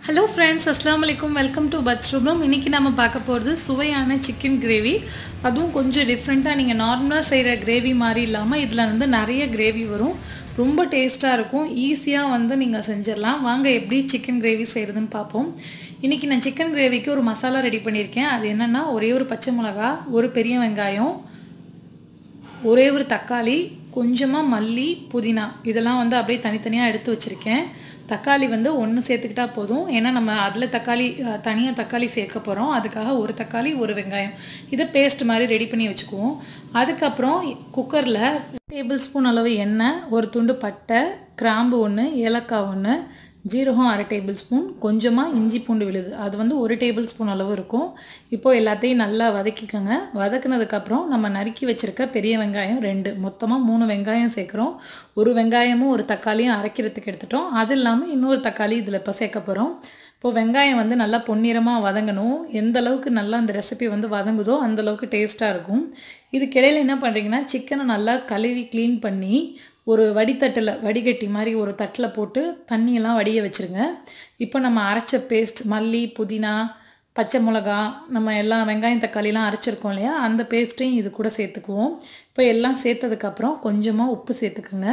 hello friends அஸ்லாம் வலைக்கும் welcome to puts ரூபம் இன்றைக்கி நம்ம பார்க்க போகிறது சுவையான சிக்கன் கிரேவி அதுவும் கொஞ்சம் டிஃப்ரெண்ட்டாக நீங்கள் நார்மலாக செய்கிற கிரேவி மாதிரி இல்லாமல் இதில் வந்து நிறைய கிரேவி வரும் ரொம்ப டேஸ்ட்டாக இருக்கும் ஈஸியாக வந்து நீங்கள் செஞ்சிடலாம் வாங்க எப்படி சிக்கன் கிரேவி செய்கிறதுன்னு பார்ப்போம் இன்றைக்கி நான் சிக்கன் கிரேவிக்கு ஒரு மசாலா ரெடி பண்ணியிருக்கேன் அது என்னென்னா ஒரே ஒரு பச்சை மிளகா ஒரு பெரிய வெங்காயம் ஒரே ஒரு தக்காளி கொஞ்சமாக மல்லி புதினா இதெல்லாம் வந்து அப்படியே தனித்தனியாக எடுத்து வச்சுருக்கேன் தக்காளி வந்து ஒன்று சேர்த்துக்கிட்டா போதும் ஏன்னா நம்ம அதில் தக்காளி தனியாக தக்காளி சேர்க்க போகிறோம் அதுக்காக ஒரு தக்காளி ஒரு வெங்காயம் இதை பேஸ்ட் மாதிரி ரெடி பண்ணி வச்சுக்குவோம் அதுக்கப்புறம் குக்கரில் டேபிள் ஸ்பூன் அளவு எண்ணெய் ஒரு துண்டு பட்டை கிராம்பு ஒன்று ஏலக்காய் ஒன்று ஜீரகம் அரை டேபிள் ஸ்பூன் கொஞ்சமாக இஞ்சி பூண்டு விழுது அது வந்து ஒரு டேபிள் ஸ்பூன் அளவு இருக்கும் இப்போது எல்லாத்தையும் நல்லா வதக்கிக்கோங்க வதக்குனதுக்கப்புறம் நம்ம நறுக்கி வச்சுருக்க பெரிய வெங்காயம் ரெண்டு மொத்தமாக மூணு வெங்காயம் சேர்க்குறோம் ஒரு வெங்காயமும் ஒரு தக்காளியும் அரைக்கிறதுக்கு எடுத்துட்டோம் அது இல்லாமல் இன்னொரு தக்காளி இதில் இப்போ சேர்க்க போகிறோம் இப்போ வெங்காயம் வந்து நல்லா பொன்னிறமாக வதங்கணும் எந்த அளவுக்கு நல்லா அந்த ரெசிபி வந்து வதங்குதோ அந்த அளவுக்கு டேஸ்ட்டாக இருக்கும் இதுக்கிடையில் என்ன பண்ணுறீங்கன்னா சிக்கனை நல்லா கழுவி க்ளீன் பண்ணி ஒரு வடித்தட்டில் வடிகட்டி மாதிரி ஒரு தட்டில் போட்டு தண்ணியெல்லாம் வடிய வச்சுருங்க இப்போ நம்ம அரைச்ச பேஸ்ட் மல்லி புதினா பச்சை மிளகா நம்ம எல்லாம் வெங்காயம் தக்காளிலாம் அரைச்சிருக்கோம் இல்லையா அந்த பேஸ்ட்டையும் இது கூட சேர்த்துக்குவோம் இப்போ எல்லாம் சேர்த்ததுக்கப்புறம் கொஞ்சமாக உப்பு சேர்த்துக்குங்க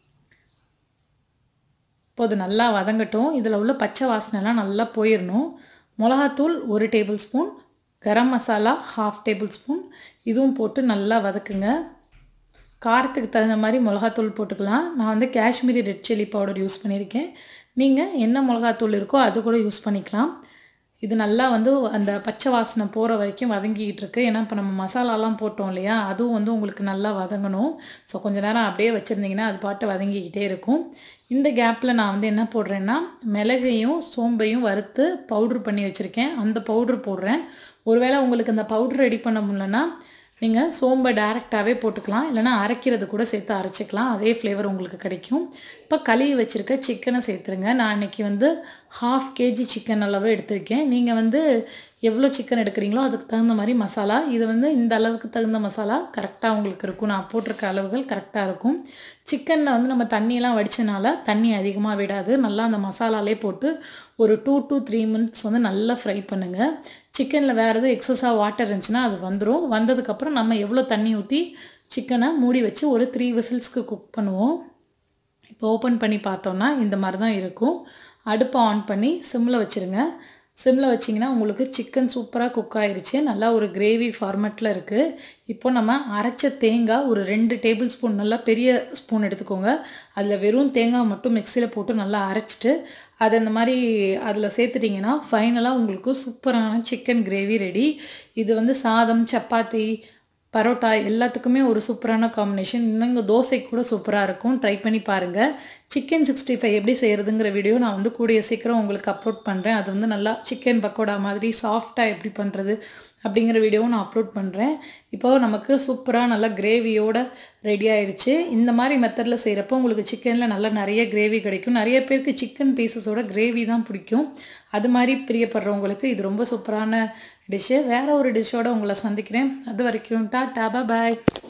இப்போ அது நல்லா வதங்கட்டும் இதில் உள்ள பச்சை வாசனைலாம் நல்லா போயிடணும் மிளகாத்தூள் ஒரு tablespoon garam masala half tablespoon இதுவும் போட்டு நல்லா வதக்குங்க காரத்துக்கு தகுந்த மாதிரி மிளகாத்தூள் போட்டுக்கலாம் நான் வந்து Kashmiri red chilli powder use பண்ணியிருக்கேன் நீங்கள் என்ன மிளகாத்தூள் இருக்கோ அது கூட யூஸ் பண்ணிக்கலாம் இது நல்லா வந்து அந்த பச்சை வாசனை போகிற வரைக்கும் வதங்கிக்கிட்டு இருக்கு ஏன்னா இப்போ நம்ம மசாலாலாம் போட்டோம் இல்லையா அதுவும் வந்து உங்களுக்கு நல்லா வதங்கணும் ஸோ கொஞ்ச நேரம் அப்படியே வச்சுருந்தீங்கன்னா அது பாட்டு வதங்கிக்கிட்டே இருக்கும் இந்த கேப்பில் நான் வந்து என்ன போடுறேன்னா மிளகையும் சோம்பையும் வறுத்து பவுட்ரு பண்ணி வச்சுருக்கேன் அந்த பவுட்ரு போடுறேன் ஒருவேளை உங்களுக்கு அந்த பவுட்ரு ரெடி பண்ண முடியலன்னா நீங்கள் சோம்பை டேரெக்டாகவே போட்டுக்கலாம் இல்லைனா அரைக்கிறது கூட சேர்த்து அரைச்சிக்கலாம் அதே ஃப்ளேவர் உங்களுக்கு கிடைக்கும் இப்போ கழுவி வச்சுருக்க சிக்கனை சேர்த்துருங்க நான் இன்றைக்கி வந்து ஹாஃப் கேஜி சிக்கன் அளவு எடுத்திருக்கேன் நீங்கள் வந்து எவ்வளோ சிக்கன் எடுக்கிறீங்களோ அதுக்கு தகுந்த மாதிரி மசாலா இது வந்து இந்த அளவுக்கு தகுந்த மசாலா கரெக்டாக உங்களுக்கு இருக்கும் நான் போட்டிருக்க அளவுகள் கரெக்டாக இருக்கும் சிக்கனில் வந்து நம்ம தண்ணியெல்லாம் வடித்தனால தண்ணி அதிகமாக விடாது நல்லா அந்த மசாலாலே போட்டு ஒரு டூ டு த்ரீ மினிட்ஸ் வந்து நல்லா ஃப்ரை பண்ணுங்கள் சிக்கனில் வேறு எதுவும் எக்ஸஸாக வாட்டர் இருந்துச்சுன்னா அது வந்துடும் வந்ததுக்கப்புறம் நம்ம எவ்வளோ தண்ணி ஊற்றி சிக்கனை மூடி வச்சு ஒரு த்ரீ விசில்ஸ்க்கு குக் பண்ணுவோம் இப்போ ஓப்பன் பண்ணி பார்த்தோன்னா இந்த மாதிரி தான் இருக்கும் அடுப்பை ஆன் பண்ணி சிம்மில் வச்சுருங்க சிம்மில் வச்சிங்கன்னா உங்களுக்கு சிக்கன் சூப்பராக குக் ஆயிடுச்சு நல்லா ஒரு கிரேவி ஃபார்மேட்டில் இருக்குது இப்போ நம்ம அரைச்ச தேங்காய் ஒரு ரெண்டு டேபிள் ஸ்பூன் நல்லா பெரிய ஸ்பூன் எடுத்துக்கோங்க அதில் வெறும் தேங்காய் மட்டும் மிக்சியில் போட்டு நல்லா அரைச்சிட்டு அதை இந்த மாதிரி அதில் சேர்த்துட்டிங்கன்னா ஃபைனலாக உங்களுக்கு சூப்பரான சிக்கன் கிரேவி ரெடி இது வந்து சாதம் சப்பாத்தி பரோட்டா எல்லாத்துக்குமே ஒரு சூப்பரான காம்பினேஷன் இன்னும் இங்கே தோசைக்கு கூட சூப்பராக இருக்கும் ட்ரை பண்ணி பாருங்கள் சிக்கன் சிக்ஸ்டி ஃபைவ் எப்படி செய்கிறதுங்கிற வீடியோ நான் வந்து கூடிய சீக்கிரம் உங்களுக்கு அப்லோட் பண்ணுறேன் அது வந்து நல்லா சிக்கன் பக்கோடா மாதிரி சாஃப்டாக எப்படி பண்ணுறது அப்படிங்கிற வீடியோவும் நான் அப்லோட் பண்ணுறேன் இப்போது நமக்கு சூப்பராக நல்லா கிரேவியோட ரெடி ஆகிடுச்சு இந்த மாதிரி மெத்தடில் செய்கிறப்போ உங்களுக்கு சிக்கனில் நல்லா நிறைய கிரேவி கிடைக்கும் நிறைய பேருக்கு சிக்கன் பீசஸோட கிரேவி தான் பிடிக்கும் அது மாதிரி பிரியப்படுறவங்களுக்கு இது ரொம்ப சூப்பரான டிஷ்ஷு வேறு ஒரு டிஷ்ஷோடு உங்களை சந்திக்கிறேன் அது வரைக்கும் டாட்டா பாய்